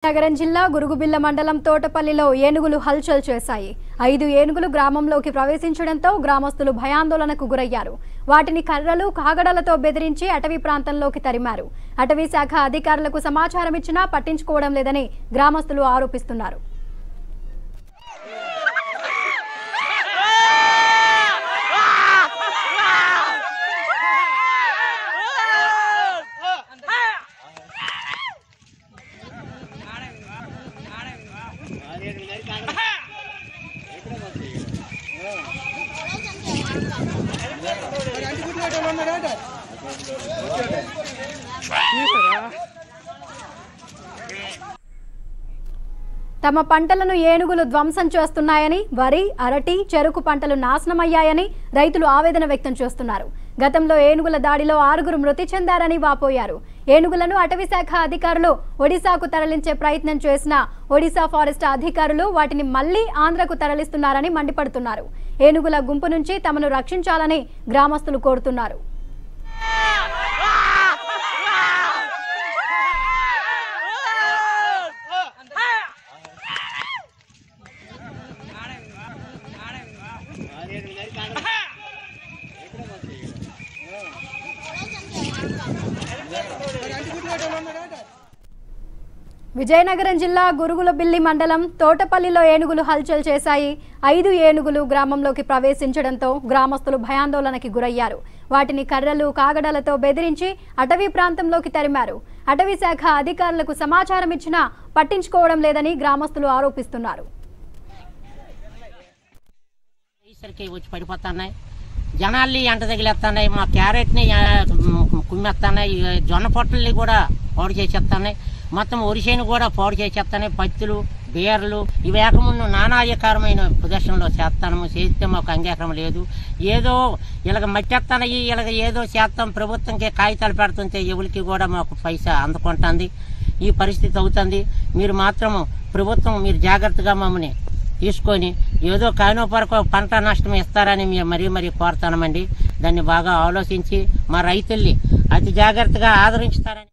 విజయనగరం జిల్లా గురుగుబిల్ల మండలం తోటపల్లిలో ఏనుగులు హల్చల్ చేశాయి ఐదు ఏనుగులు గ్రామంలోకి ప్రవేశించడంతో గ్రామస్తులు భయాందోళనకు గురయ్యారు వాటిని కర్రలు కాగడలతో బెదిరించి అటవీ ప్రాంతంలోకి తరిమారు అటవీ శాఖ అధికారులకు సమాచారం ఇచ్చినా పట్టించుకోవడం లేదని గ్రామస్తులు ఆరోపిస్తున్నారు తమ పంటలను ఏనుగులు ధ్వంసం చేస్తున్నాయని వరి అరటి చెరుకు పంటలు నాశనమయ్యాయని రైతులు ఆవేదన వ్యక్తం చేస్తున్నారు గతంలో ఏనుగుల దాడిలో ఆరుగురు మృతి చెందారని వాపోయారు ఏనుగులను అటవీ శాఖ అధికారులు ఒడిశాకు తరలించే ప్రయత్నం చేసిన ఒడిశా ఫారెస్ట్ అధికారులు వాటిని మళ్లీ ఆంధ్రకు తరలిస్తున్నారని మండిపడుతున్నారు ఏనుగుల గుంపు నుంచి తమను రక్షించాలని గ్రామస్తులు కోరుతున్నారు విజయనగరం జిల్లా గురుగులబిల్లి మండలం తోటపల్లిలో ఏనుగులు హల్చల్ చేశాయి ఐదు ఏనుగులు గ్రామంలోకి ప్రవేశించడంతో గ్రామస్తులు భయాందోళనకి గురయ్యారు వాటిని కర్రలు కాగడాలతో బెదిరించి అటవీ ప్రాంతంలోకి తరిమారు అటవీ శాఖ అధికారులకు సమాచారం ఇచ్చినా పట్టించుకోవడం లేదని గ్రామస్తులు ఆరోపిస్తున్నారు ఈసరికి వచ్చి పడిపోతున్నాయి జనాల్ని ఎంట తగిలేస్తున్నాయి మా క్యారెట్ని ఆ, కుమ్మేస్తున్నాయి ఈ జొన్న పొట్టల్ని కూడా పాడు చేసేస్తున్నాయి మొత్తం ఒరిసేను కూడా పాడు చేసేస్తున్నాయి పత్తులు బీరలు ఇవి ఏకముందు నానాయకారమైన ప్రదర్శనలో చేస్తాము చేస్తే మాకు అంగీకారం లేదు ఏదో ఇలాగ మట్టెత్తనయి ఇలాగ ఏదో చేస్తాం ప్రభుత్వంకి కాగితాలు పెడుతుంటే ఎవరికి కూడా మాకు పైసా అందుకుంటుంది ఈ పరిస్థితి అవుతుంది మీరు మాత్రము ప్రభుత్వం మీరు జాగ్రత్తగా మమ్మల్ని తీసుకొని ఏదో కానో పరకు పంట నష్టం ఇస్తారని మేము మరీ మరీ కోరుతామండి దాన్ని బాగా ఆలోచించి మా రైతుల్ని అతి జాగ్రత్తగా ఆదరించుతారని